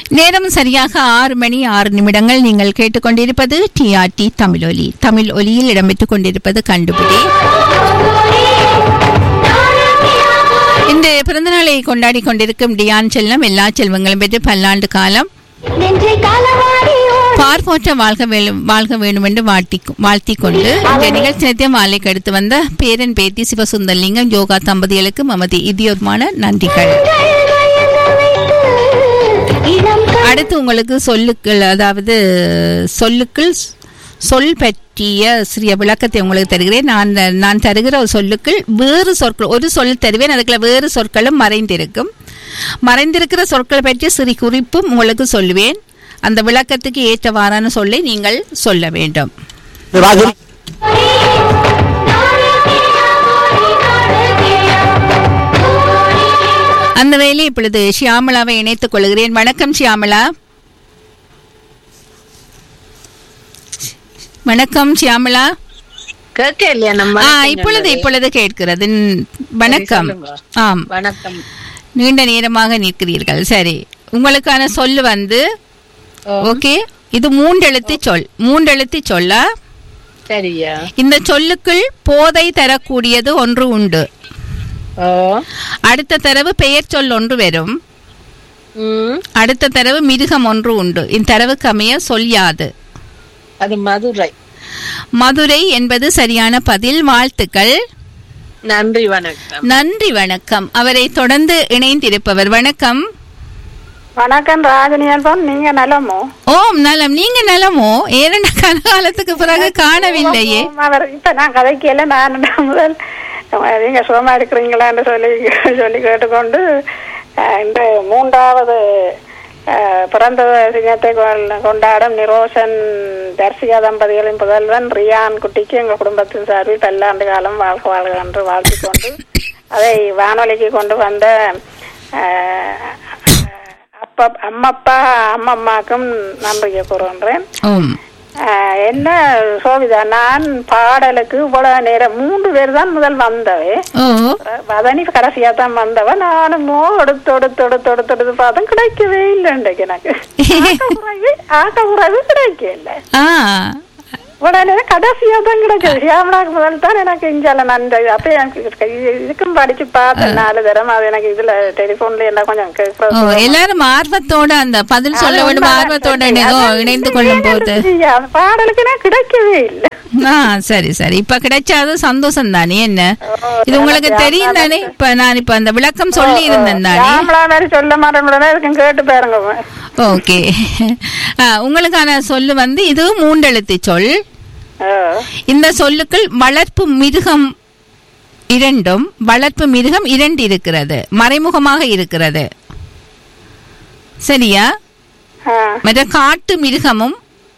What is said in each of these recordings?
நேரம் சரியாக ஆறு மணி ஆறு நிமிடங்கள் நீங்கள் கேட்டுக்கொண்டிருப்பது டிஆர்டி தமிழ் ஒலி தமிழ் ஒலியில் இடம்பெற்றுக் கொண்டிருப்பது கண்டுபிடி இந்த பிறந்தநாளை கொண்டாடி கொண்டிருக்கும் டியான் செல்லம் எல்லா செல்வங்களும் பெற்று பல்லாண்டு காலம் நெஞ்சை காலவாரி ஓடி பார்ப்போற்ற வாழ்க வேணும் வாழ்க வேண்டும் என்று வாழ்த்தி வாழ்த்திக் கொண்டு இந்த நிகழ்ச்சி நித்தியம் மாலைக்கு அடுத்து வந்த பேரன் பேத்தி சிவசுந்தரலிங்கம் யோகா தம்பதிகளுக்கு மமது இதியோர்மான நன்றிகள் மயங்க வைத்து இனம் அடுத்து உங்களுக்கு சொல்லுக்கள் அதாவது சொல்லுக்கள் சொல் பற்றிய சிறிய விளக்கத்தை உங்களுக்கு தருகிறேன் நான் நான் தருகிற ஒரு சொல்லுக்கள் வேறு சொற்கள் ஒரு சொல் தருவேன் அதுக்குள்ள வேறு சொற்களும் மறைந்திருக்கும் மறைந்திருக்கிற சொற்களை பற்றி சிறு குறிப்பும் உங்களுக்கு சொல்லுவேன் அந்த விளக்கத்துக்கு ஏற்றவாறான சொல்லை நீங்கள் சொல்ல வேண்டும் ராஜன் அந்த வேலை இப்பொழுது ஷியாமளாவை இணைத்துக் கொள்கிறேன் வணக்கம் ஷியாமளா வணக்கம் ஷியாமளா கேட்க இல்லையா நம்ம ஆ இப்பொழுது இப்பொழுது கேட்கிறது ம், வணக்கம் சொல்லுங்க. ஆம் வணக்கம் நீண்ட நேரமாக நிற்கிறீர்கள் சரி உங்களுக்கான சொல்லு வந்து ஓ, ஓகே இது மூன்றெழுத்து சொல் மூன்றெழுத்து சொல்ல சரியா இந்த சொல்லுக்குள் போதை தரக்கூடியது ஒன்று உண்டு ஓ அடுத்த தரவு பெயர் சொல் ஒன்று வரும் ம் அடுத்த தரவு மிருகம் ஒன்று உண்டு இந்த தரவுக்கு அமைய சொல் யாது அது மதுரை மதுரை என்பது சரியான பதில் வாழ்த்துக்கள் நன்றி வணக்கம் நன்றி வணக்கம் அவரை தொடர்ந்து இணைந்திருப்பவர் வணக்கம் வணக்கம் ராஜனியன் நீங்க நலமோ ஓம் நலம் நீங்க நலமோ ஏறன கனகாலத்துக்கு பிறகு காணவில்லையே அவர் இப்ப நான் கதைக்கல நான் முதல் நீங்க சுகமா இருக்கிறீங்களான்னு சொல்லி சொல்லி கேட்டுக்கொண்டு அஹ், இந்த மூன்றாவது அஹ், பிறந்த தினத்தை கொ- கொண்டாடும் நிரோஷன் தர்சிகா தம்பதிகளின் புதல்வன் ரியான் குட்டிக்கு எங்க குடும்பத்தின் சார்பில் பல்லாண்டு காலம் வாழ்க வாழ்க என்று வாழ்த்திக் கொண்டு அதை வானொலிக்கு கொண்டு வந்த அஹ், அப்பா அம்மப்பா அம்மம்மாக்கும் நன்றியை கூறுகின்றேன் ஓம் ஆஹ் என்ன சோபிதா நான் பாடலுக்கு இவ்வளவு நேரம் மூன்று பேர் தான் முதல் வந்தவே ஓ வதனி கடைசியா தான் வந்தவ நானும் மோ எடுத்து எடுத்து எடுத்து எடுத்து எடுத்து பார்த்தேன் கிடைக்கவே இல்லை இன்றைக்கு எனக்கு ஆட்ட உறவு ஆட்ட உறவு கிடைக்கல ஆ உடனே கடைசியா தான் கிடைச்சது சியாமலாக்கு முதல் தான் எனக்கு இஞ்சால நன்றி அப்ப எனக்கு இது- இதுக்கும் படிச்சு பார்த்தேன் நாலு தரம் அது எனக்கு இதுல டெலிபோன்ல என்ன கொஞ்சம் ஓ கேட்கறது எல்லாரும் ஆர்வத்தோட அந்த பதில் சொல்ல வேண்டும் ஆர்வத்தோட இணை- ஓ, இணைந்து கொள்ளும் போது அந்த பாடலுக்கு நான் கிடைக்கவே இல்லை ஆ சரி சரி இப்ப கிடைச்சாது சந்தோஷம் தானே என்ன இது உங்களுக்கு தெரியும் தானே இப்ப நான் இப்ப அந்த விளக்கம் சொல்லி இருந்தேன் தானே ராமலா மாதிரி சொல்ல மாட்டேன் இருக்கும் கேட்டு பாருங்க ஓகே ஆ, உங்களுக்கான சொல்லு வந்து இது மூன்றெழுத்து சொல் ஆ. இந்த சொல்லுக்குள் வளர்ப்பு மிருகம் இரண்டும் வளர்ப்பு மிருகம் இரண்டு இருக்கிறது மறைமுகமாக இருக்கிறது சரியா ஆ. மற்ற காட்டு மிருகமும்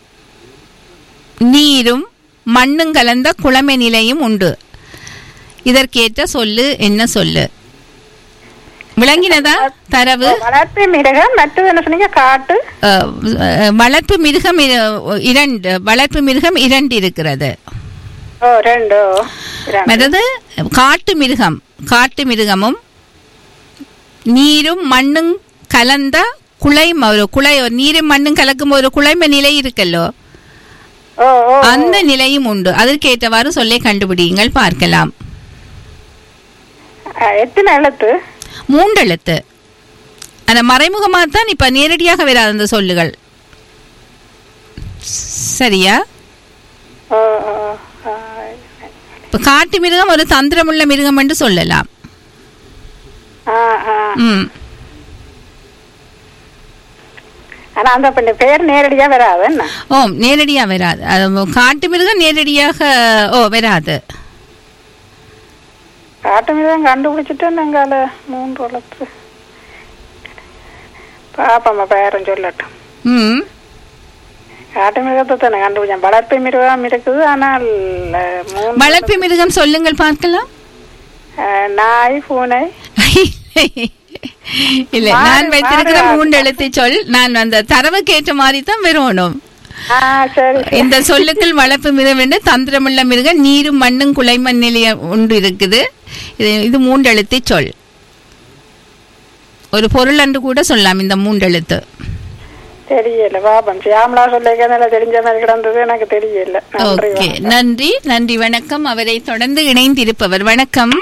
நீரும் மண்ணும் கலந்த குளமை நிலையும் உண்டு இதற்கேற்ற சொல்லு என்ன சொல்லு விளங்கினதா தரவு வளர்ப்பு மிருகம் மற்றது என்ன சொன்னீங்க காட்டு அஹ், அஹ், வளர்ப்பு மிருகம் இர- இரண்டு வளர்ப்பு மிருகம் இரண்டு இருக்கிறது ஓ ரெண்டு ஓ, இரண்டு. மற்றது காட்டு மிருகம் காட்டு மிருகமும் நீரும் மண்ணும் கலந்த குளை ஒரு குளை நீரும் மண்ணும் கலக்கும் ஒரு குழைம நிலை இருக்கல்லோ ஓ ஓ அந்த நிலையும் உண்டு அதற்கேற்றவாறு சொல்லை கண்டுபிடியுங்கள் பார்க்கலாம் ஆ, எத்தனை எழுத்து மூன்றெழுத்து அந்த மறைமுகமாக தான் இப்ப நேரடியாக வராது அந்த சொல்லுகள் சரியா ஓ ஓ, ஆ. இப்ப காட்டு மிருகம் ஒரு தந்திரமுள்ள மிருகம் என்று சொல்லலாம் ஆ, ஆ. ம் ஆனா அந்த பெண்ணு பேர் நேரடியா வராது என்ன ஓம் நேரடியா வராது அது காட்டு மிருகம் நேரடியாக ஓ வராது காட்டு மிருகம் கண்டுபிடிச்சிட்டு எங்கால மூன்று எழுத்து பாப்பம்மா பேரும் சொல்லட்டும் ம் காட்டு மிருகத்தை தானே கண்டுபிடிச்சேன் வளர்ப்பு மிருகம் இருக்குது ஆனால் அஹ், மூன்று வளர்ப்பு மிருகம் சொல்லுங்கள் பார்க்கலாம் அஹ், நாய் பூனை இல்ல மாடு, நான் வைத்திருக்கிற மாடு. மூன்று எழுத்து சொல் நான் அந்த தரவுக்கு ஏற்ற மாதிரி தான் வரணும் ஆ சரி சரி. இந்த சொல்லுக்குள் வளர்ப்பு மிருகம் என்று தந்திரமுள்ள மிருகம் நீரும் மண்ணும் குலைமண் நிலையம் ஒன்று இருக்குது இது இது மூன்றெழுத்து சொல் ஒரு பொருள் என்று கூட சொல்லலாம் இந்த மூன்றெழுத்து தெரியல பாப்பம் சியாமலா சொல்லிக்க நல்லா தெரிஞ்ச மாதிரி கிடந்தது எனக்கு தெரியல நன்றி ஓகே வணக்கம். நன்றி நன்றி வணக்கம் அவரை தொடர்ந்து இணைந்திருப்பவர் வணக்கம்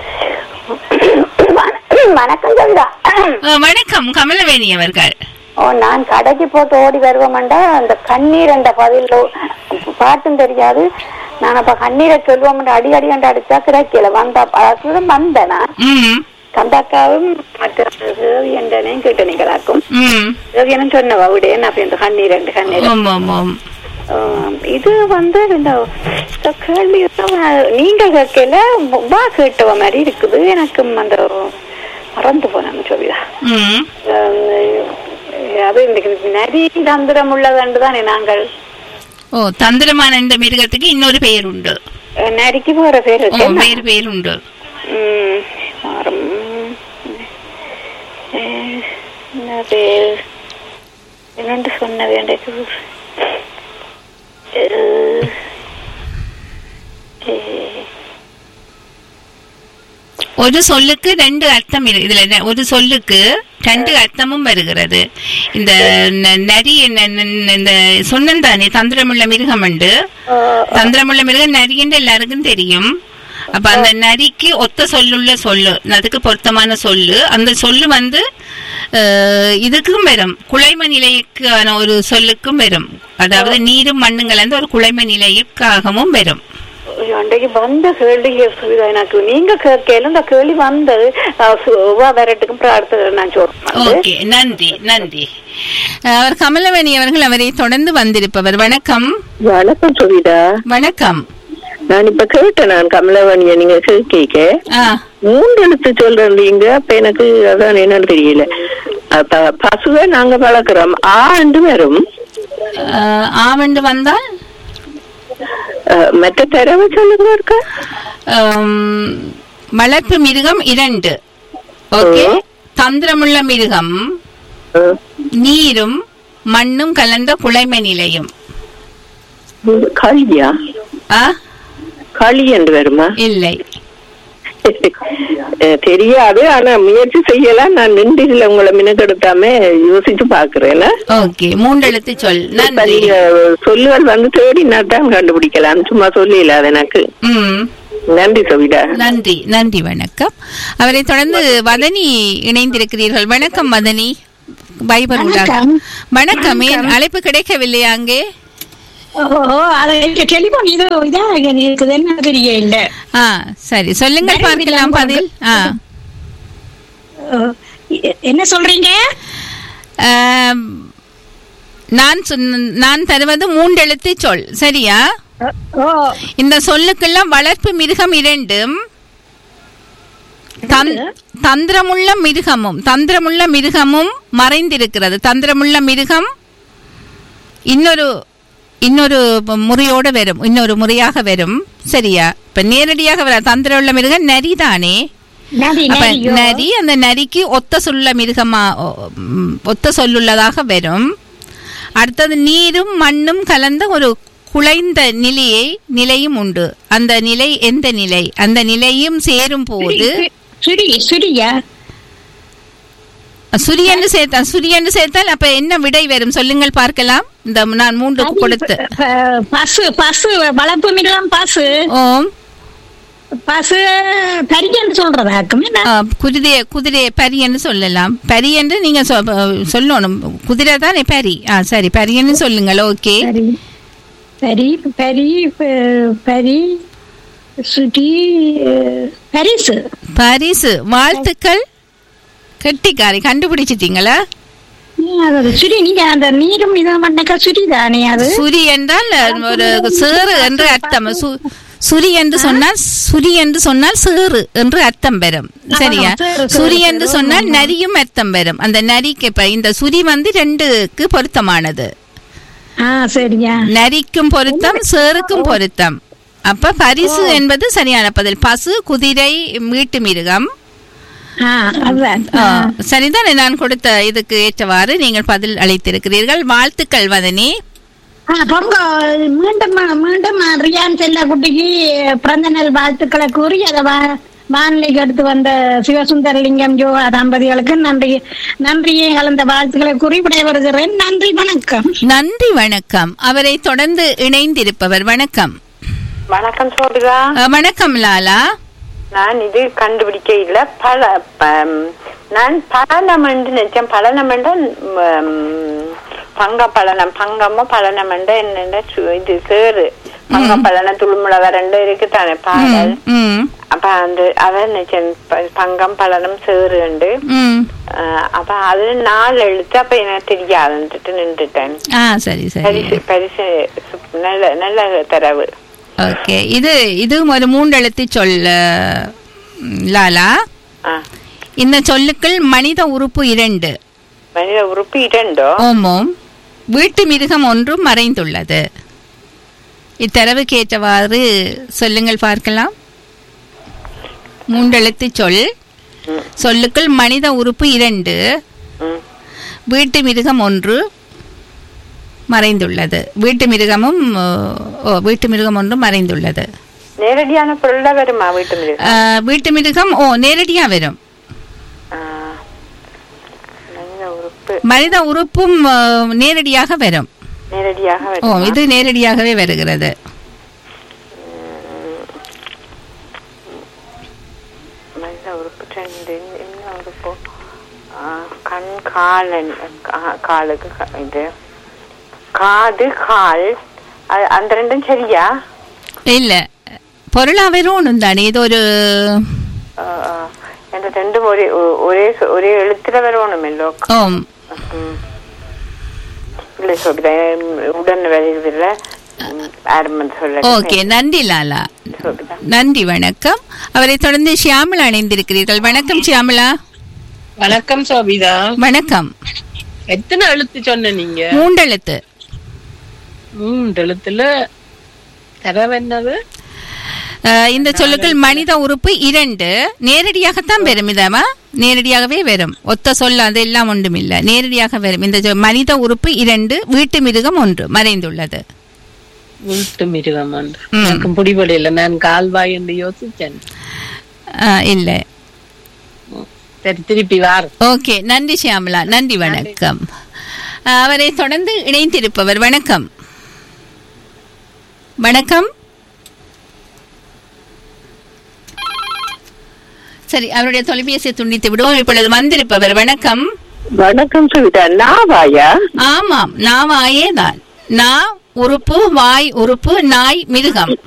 வணக்கம் கவிதா அஹ், வணக்கம் கமலவேணி அவர்கள் ஓ நான் கடைக்கு போட்டு ஓடி வருவோம்டா அந்த கண்ணீர் என்ற பதில் பாட்டும் தெரியாது நான் அப்ப கண்ணீரை சொல்லுவோம் அடி அடி கண்டு அடிச்சா கிடைக்கல வந்தா அதுதான் வந்தேன் நான் ம் கந்தாக்காவும் மற்ற ரவி என்றனையும் கேட்டு நிகழாக்கும் ம் ரவியனும் சொன்னவா விடேன் அப்ப இந்த கண்ணீர் ரெண்டு கண்ணீர் ஆமாம் ஆமாம் ஆம், இது வந்து இந்த இந்த கேள்வி எல்லாம் நீங்க கேட்கல வா கேட்டவ மாதிரி இருக்குது எனக்கு அந்த மறந்து போனேன் சொல்லிதா ம் அது இந்த நரி தந்திரம் உள்ளதன்று தானே நாங்கள் ஓ தந்திரமான இந்த மிருகத்துக்கு இன்னொரு பெயர் உண்டு அஹ், நரிக்கு வேற பேர் ஓ இருக்கு என்ன? வேறு பெயர் உண்டு ம், மறம். அஹ், என்ன பேர் என்னண்டு சொன்ன வேண்டியது அஹ், அஹ், ஒரு சொல்லுக்கு ரெண்டு அர்த்தம் இரு- இதுல நெ- ஒரு சொல்லுக்கு ரெண்டு அர்த்தமும் வருகிறது இந்த ந- நரி ந- ந- இந்த சொன்னந்தானே தந்திரமுள்ள மிருகம் உண்டு அஹ், தந்திரமுள்ள மிருகம் நரின்னு எல்லாருக்கும் தெரியும் அப்ப அந்த நரிக்கு ஒத்த சொல்லுள்ள சொல்லு அதுக்கு பொருத்தமான சொல்லு அந்த சொல்லு வந்து அஹ், இதுக்கும் வரும் குழைம நிலைக்கான ஒரு சொல்லுக்கும் வரும் அதாவது நீரும் மண்ணும் கலந்து ஒரு குழைம நிலைக்காகவும் வரும் அன்றைக்கு வந்த கேள்வி சுவிதா எனக்கு நீங்க கேட்கல இந்த கேள்வி வந்தது அஹ், சுவா வரட்டுக்கும் பிரார்த்தனை நான் சொல்றேன் ஓகே நன்றி நன்றி அஹ், அவர் கமலவேணி அவர்கள் அவரை தொடர்ந்து வந்திருப்பவர் வணக்கம் வணக்கம் சுவிதா வணக்கம் நான் இப்ப கேட்டேன் நான் கமலவாணிய நீங்க கேட்க ஆ மூன்று எழுத்து சொல்றீங்க அப்ப எனக்கு அதான் என்னன்னு தெரியல அப்ப பசுவை நாங்க வளர்க்கிறோம் ஆண்டு வரும் அஹ், ஆவண்டு வந்தால் அஹ், மற்ற தரவை சொல்லுங்க இருக்கா அம், வளர்ப்பு மிருகம் இரண்டு ஓகே தந்திரமுள்ள மிருகம் அஹ், நீரும் மண்ணும் கலந்த குழைமை நிலையும் களியா ஆ களி என்று வருமா இல்லை அஹ், தெரியாது ஆனா முயற்சி செய்யலாம் நான் நின்றுல உங்களை மினக்கெடுத்தாம யோசிச்சு பாக்குறேன் ஓகே மூன்றெழுத்து சொல் இப்ப நன்றி நீங்க சொல்லுவல் வந்து தேடினா தான் கண்டுபிடிக்கலாம் சும்மா சொல்லல அது எனக்கு ம் நன்றி சவிதா நன்றி நன்றி வணக்கம் அவரை தொடர்ந்து வதனி இணைந்திருக்கிறீர்கள் வணக்கம் வதனி பைபர் ஊடாக. வணக்கம் ஏன் அழைப்பு கிடைக்கவில்லையா அங்கே ஓ அது எனக்கு டெலிபோன் இது இதா இருக்குது என்ன தெரியல ஆ சரி சொல்லுங்கள் பார்க்கலாம் பதில் ஆ ஓ, எ- என்ன சொல்றீங்க ஆம், நான் சொன்ன- நான் தருவது மூன்றெழுத்து சொல் சரியா ஓ இந்த சொல்லுக்கெல்லாம் வளர்ப்பு மிருகம் இரண்டும் தந்- தந்திரமுள்ள மிருகமும் தந்திரமுள்ள மிருகமும் மறைந்திருக்கிறது தந்திரமுள்ள மிருகம் இன்னொரு இன்னொரு முறையோட வரும் இன்னொரு முறையாக வரும் சரியா இப்ப நேரடியாக வர தந்திரமுள்ள மிருகம் நரிதானே நரி அப்ப நரியோ. நரி அந்த நரிக்கு ஒத்த சொல்ல மிருகமா ஒ- ம், ஒத்த சொல்லுள்ளதாக வரும் அடுத்தது நீரும் மண்ணும் கலந்த ஒரு குலைந்த நிலையை நிலையும் உண்டு அந்த நிலை எந்த நிலை அந்த நிலையும் சேரும் போது சுரி சுரியா சுரியன்னு சேர்த்தா சுரியன்னு சேர்த்தால் அப்ப என்ன விடை வரும் சொல்லுங்கள் பார்க்கலாம் இந்த நான் மூன்று கொடுத்து ப- ப- பசு பசு வளர்ப்பு மிருகம் பசு ஓம் பசு பரிஜன் சொல்றதாக்கும் என்ன ஆ, குதிரைய குதிரைய பரியன்னு சொல்லலாம் பரி என்று நீங்க சொ- சொல்லணும் குதிரை தானே பரி ஆ சரி பரியன்னு சொல்லுங்கள் ஓகே பரி பரி பரி ப- பரி சுடி பரிசு பரிசு வாழ்த்துக்கள் கெட்டிக்காரி கண்டுபிடிச்சிட்டீங்களா ம், அது சுரி நீங்க அந்த நீரும் இதுவும் பண்ணக்கா சுரி தானே அது சுரி என்றால் ஒரு சேறு என்று அர்த்தம் சு- சுரி என்று சொன்னால் சுரி என்று சொன்னால் சேறு என்று அர்த்தம் பெறும் சரியா சேறு, சேறு, சுரி என்று சேறு. சொன்னால் நரியும் அர்த்தம் பெறும் அந்த நரிக்கு இப்ப இந்த சுரி வந்து ரெண்டுக்கு பொருத்தமானது ஆ சரியா நரிக்கும் பொருத்தம் சேருக்கும் பொருத்தம் அப்ப பரிசு என்பது சரியான பதில் பசு குதிரை வீட்டு மிருகம் ஆ அதுதான் ஆ, சரிதானே நான் கொடுத்த இதுக்கு ஏற்றவாறு நீங்கள் பதில் அளித்திருக்கிறீர்கள் வாழ்த்துக்கள் வதனி ஆ, ரொம்ப மீண்டும் மீண்டும் ரியான் செல்ல குட்டிக்கு பிறந்த நாள் வாழ்த்துக்களை கூறி அதை வா- வானிலைக்கு எடுத்து வந்த சிவசுந்தரலிங்கம் ஜோ தம்பதிகளுக்கு நன்றி நன்றியை கலந்த வாழ்த்துக்களை குறிப்பிட வருகிறேன் நன்றி வணக்கம் நன்றி வணக்கம் அவரை தொடர்ந்து இணைந்திருப்பவர் வணக்கம் வணக்கம் சோபிதா அஹ், வணக்கம் லாலா நான் இது கண்டுபிடிக்க இல்ல பல ப- நான் பழனம் என்று நினைச்சேன் பழனம் என்ற பங்க பழனம் பங்கமோ பழனம் என்ற என்னென்ன சு- இது சேரு பங்க பழனம் துளுமுள ரெண்டு இருக்கு தானே பாடல் ம், ம், அப்ப அந்த அதான் நினைச்சேன் ப- பங்கம் பழனம் சேரு உண்டு ம். அஹ், அப்ப அது நாலு எழுத்து அப்ப எனக்கு தெரியாதுன்ட்டு நின்றுட்டேன் ஆ சரி சரி பரிசு பரிசு சு- நல்ல நல்ல தரவு ஓகே இது இதுவும் ஒரு மூன்றெழுத்து சொல் அஹ், லாலா ஆ இந்த சொல்லுக்கள் மனித உறுப்பு இரண்டு மனித உறுப்பு இரண்டோ ஓமோம் வீட்டு மிருகம் ஒன்றும் மறைந்துள்ளது இத்தரவுக்கு ஏற்றவாறு சொல்லுங்கள் பார்க்கலாம் மூன்றெழுத்து சொல் ம். சொல்லுக்கள் மனித உறுப்பு இரண்டு ம். வீட்டு மிருகம் ஒன்று மறைந்துள்ளது வீட்டு மிருகமும் ஓ வீட்டு மிருகம் ஒன்றும் மறைந்துள்ளது நேரடியான பொருளா வருமா வீட்டு மிருகம் அஹ், வீட்டு மிருகம் ஓ நேரடியா வரும் ஆ. மனித உறுப்பு மனித உறுப்பும் அஹ், நேரடியாக வரும் நேரடியாக ஓ வருமா? இது நேரடியாகவே வருகிறது மனித உறுப்பு ரெண்டு என்ன உறுப்பு ஆ, கண் காலன் கா- காலுக்கு க- இது காது கால் அது- அந்த ரெண்டும் சரியா இல்ல பொருளா வரும் ஒன்றும் தானே இது ஒரு ஆ, ஆ. இந்த ரெண்டும் ஒரே ஒ- ஒரே சொ- ஒரே எழுத்துல வரணுமல்லோ ஓம் ம். இல்ல சோபிதா உடன் வருது இல்ல ஆரம்பம் சொல்ல ஓகே நன்றி லாலா சோபிதா நன்றி வணக்கம் அவரை தொடர்ந்து ஷியாமலா இணைந்திருக்கிறீர்கள் வணக்கம் ஷியாமலா வணக்கம் சோபிதா வணக்கம் எத்தனை எழுத்து சொன்ன நீங்க மூண்டெழுத்து மூன்று எழுத்துல தரவு என்னது அஹ், இந்த சொல்லுக்கள் மனித உறுப்பு இரண்டு நேரடியாகத்தான் வரும் இதமா நேரடியாகவே வரும் ஒத்த சொல் அது எல்லாம் ஒன்றும் இல்ல நேரடியாக வரும் இந்த சொ- மனித உறுப்பு இரண்டு வீட்டு மிருகம் ஒன்று மறைந்துள்ளது வீட்டு மிருகம் ஒன்று ம். எனக்கு பிடிபடையில நான் கால்வாய் என்று யோசிச்சேன் அஹ், இல்ல சரி திருப்பி வார் ஓகே நன்றி ஷியாமலா நன்றி வணக்கம் அஹ், அவரை தொடர்ந்து இணைந்திருப்பவர் வணக்கம் வணக்கம் சரி அவருடைய தொலைபேசியை துண்டித்து விடுவோம் இப்பொழுது வந்திருப்பவர் வணக்கம் வணக்கம் சுவிதா நாவாயா ஆமாம் நாவாயே தான் நா உறுப்பு வாய் உறுப்பு நாய் மிருகம்